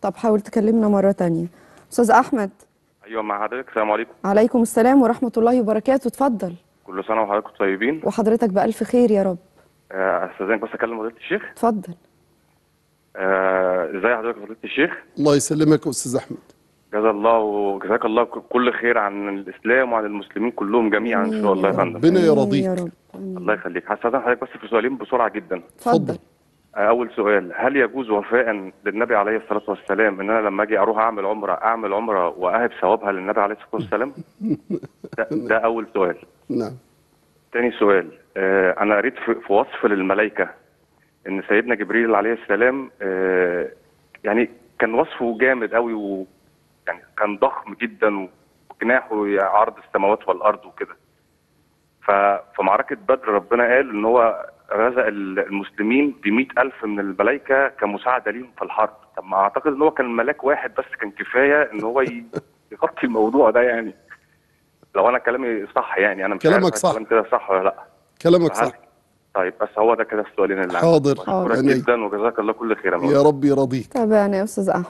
طب حاول تكلمنا مرة تانية أستاذ أحمد ايوه مع حضرتك السلام عليكم عليكم السلام ورحمة الله وبركاته اتفضل كل سنه وحضراتكم طيبين وحضرتك بألف خير يا رب آه، استاذنك بس اكلم فضيله الشيخ اتفضل آه، ازي حضرتك يا فضيله الشيخ الله يسلمك يا استاذ احمد جزا الله وجزاك الله كل خير عن الاسلام وعن المسلمين كلهم جميعا ان شاء الله يا فندم ربنا آمين يرضيك يا رب آمين. الله يخليك هستاذن حضرتك بس في سؤالين بسرعه جدا اتفضل آه، اول سؤال هل يجوز وفاء للنبي عليه الصلاه والسلام ان انا لما اجي اروح اعمل عمره اعمل عمره واهب ثوابها للنبي عليه الصلاه والسلام ده, ده اول سؤال نعم تاني سؤال آه انا قريت في, في وصف للملائكه ان سيدنا جبريل عليه السلام آه يعني كان وصفه جامد قوي و يعني كان ضخم جدا وجناحه عرض السماوات والارض وكده ففي معركه بدر ربنا قال ان هو رزق المسلمين ب ألف من الملائكه كمساعده ليهم في الحرب طب ما اعتقد ان هو كان ملاك واحد بس كان كفايه ان هو ي- يغطي الموضوع ده يعني لو انا كلامي صح يعني انا مش كلامك عارف صح. الكلام كده صح ولا لا كلامك فهل- صح طيب بس هو ده كده السؤالين اللي حاضر. عندي. حاضر. بشكرك يعني- جدا وجزاك الله كل خير يا يا مولانا. رب يرضيك تابعنا يا أستاذ أحمد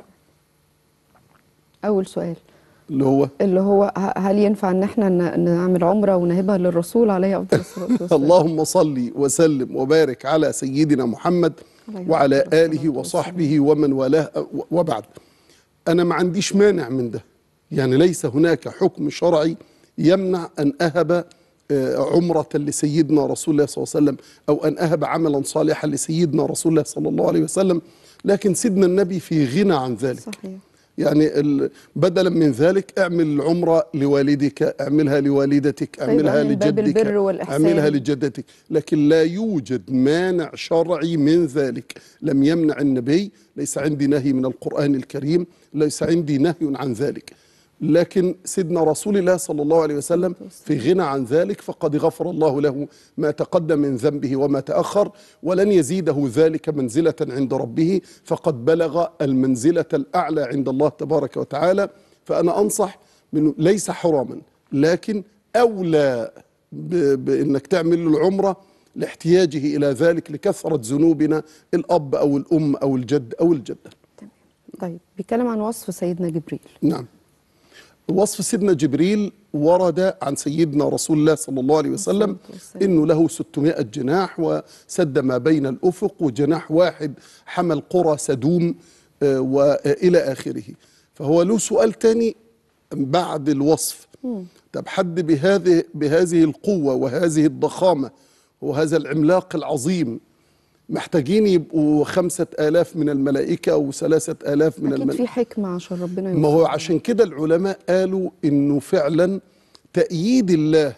أول سؤال اللي هو اللي هو ه- هل ينفع ان احنا ن- نعمل عمره ونهبها للرسول عليه افضل الصلاه والسلام اللهم صل وسلم وبارك على سيدنا محمد عليه وعلى الصلاة آله وصحبه ومن والاه وبعد أنا ما عنديش مانع من ده يعني ليس هناك حكم شرعي يمنع أن أهب آه، عمرة لسيدنا رسول الله صلى الله عليه وسلم أو أن أهب عملا صالحا لسيدنا رسول الله صلى الله عليه وسلم لكن سيدنا النبي في غنى عن ذلك صحيح يعني ال- بدلا من ذلك اعمل العمرة لوالدك اعملها لوالدتك اعملها من باب لجدك البر والإحسان. اعملها لجدتك لكن لا يوجد مانع شرعي من ذلك لم يمنع النبي ليس عندي نهي من القرآن الكريم ليس عندي نهي عن ذلك لكن سيدنا رسول الله صلى الله عليه وسلم في غنى عن ذلك فقد غفر الله له ما تقدم من ذنبه وما تأخر ولن يزيده ذلك منزلة عند ربه فقد بلغ المنزلة الأعلى عند الله تبارك وتعالى فأنا أنصح من ليس حراما لكن أولى ب- بأنك تعمل له العمرة لاحتياجه إلى ذلك لكثرة ذنوبنا الأب أو الأم أو الجد أو الجدة طيب بيتكلم عن وصف سيدنا جبريل نعم وصف سيدنا جبريل ورد عن سيدنا رسول الله صلى الله عليه وسلم الصلاة والسلام. انه له 600 جناح وسد ما بين الافق وجناح واحد حمل قرى سدوم آه، والى اخره فهو له سؤال تاني بعد الوصف طب حد بهذه بهذه القوه وهذه الضخامه وهذا العملاق العظيم محتاجين يبقوا خمسة آلاف من الملائكة أو ثلاثة آلاف من اكيد الملائكة في حكمه عشان ربنا ما هو يوفقه. عشان كده العلماء قالوا انه فعلا تأييد الله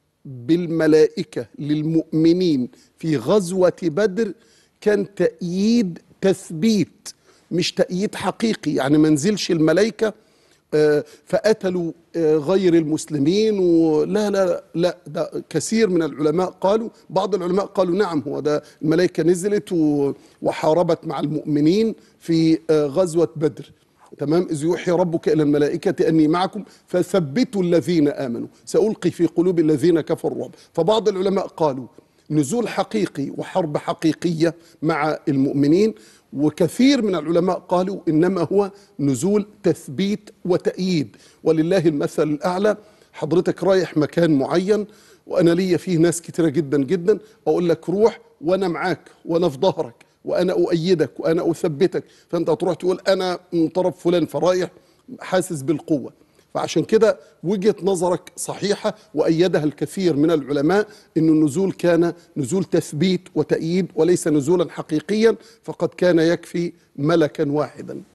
بالملائكة للمؤمنين في غزوة بدر كان تأييد تثبيت مش تأييد حقيقي يعني ما نزلش الملائكة آه، فقتلوا آه، غير المسلمين ولا لا لا ده كثير من العلماء قالوا بعض العلماء قالوا نعم هو ده الملائكة نزلت و- وحاربت مع المؤمنين في آه، غزوة بدر تمام إذ يوحي ربك إلى الملائكة أني معكم فثبتوا الذين آمنوا سألقي في قلوب الذين كفروا الرعب فبعض العلماء قالوا نزول حقيقي وحرب حقيقية مع المؤمنين وكثير من العلماء قالوا إنما هو نزول تثبيت وتأييد ولله المثل الأعلى حضرتك رايح مكان معين وأنا ليا فيه ناس كتيرة جدا جدا أقول لك روح وأنا معاك وأنا في ظهرك وانا اؤيدك وانا اثبتك فانت تروح تقول انا من طرف فلان فرايح حاسس بالقوه فعشان كده وجهه نظرك صحيحه وايدها الكثير من العلماء ان النزول كان نزول تثبيت وتأييد وليس نزولا حقيقيا فقد كان يكفي ملكا واحدا